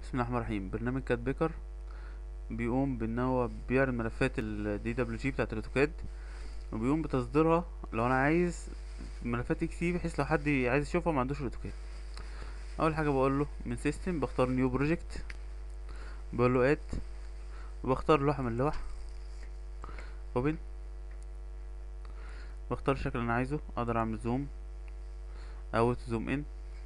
بسم الله الرحمن الرحيم برنامج كات بيكر بيقوم بان هو بيعرض ملفات ال DWG بتاعت الاوتوكاد وبيقوم بتصديرها لو انا عايز ملفات اكس اي بحيث لو حد عايز يشوفها ما عندوش الاوتوكاد اول حاجه بقول له من سيستم بختار نيو بروجكت بقول له اد وبختار لوحه من اللوح اوبن بختار الشكل اللي انا عايزه اقدر اعمل زوم اوت زوم ان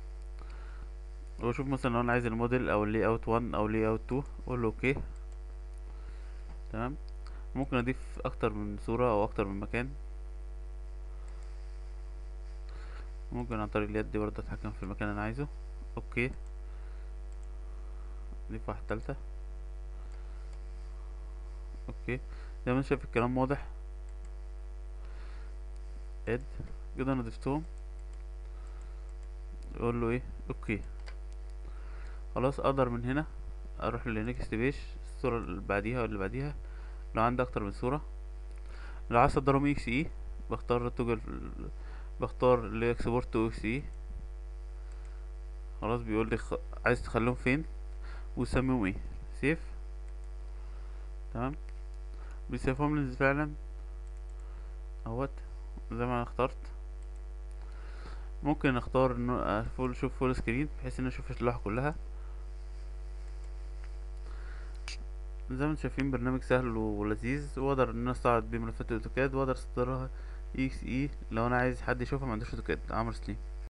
واشوف مثلا لو انا عايز الموديل او اللي اوت 1 او اللي اوت 2 اقول له اوكي تمام ممكن اضيف اكتر من صورة او اكتر من مكان ممكن عن طريق اليد برضه اتحكم في المكان اللي انا عايزه اوكي اضيف واحدة تالتة اوكي زي ما انت شايف الكلام واضح اد كده انا ضفتهم اقول له ايه اوكي خلاص اقدر من هنا اروح لنكست بيج الصورة اللي بعديها واللي بعديها لو عندي اكتر من صورة لو عايز اصدرهم اكس اي بختار توجل بختار اللي اكسبورت تو اكس اي خلاص بيقول لي خ... عايز تخليهم فين وسميهم ايه سيف تمام بيسيفهم لي فعلا اهوت زي ما انا اخترت ممكن اختار انه فول شوف فول سكرين بحيث ان اشوف اللوحة كلها زي ما انتم شايفين برنامج سهل ولذيذ واقدر ان انا استعرض بيه ملفات الاوتوكاد واقدر اصدرها اكس اي لو انا عايز حد يشوفها ما عندوش اوتوكاد عمرو سليم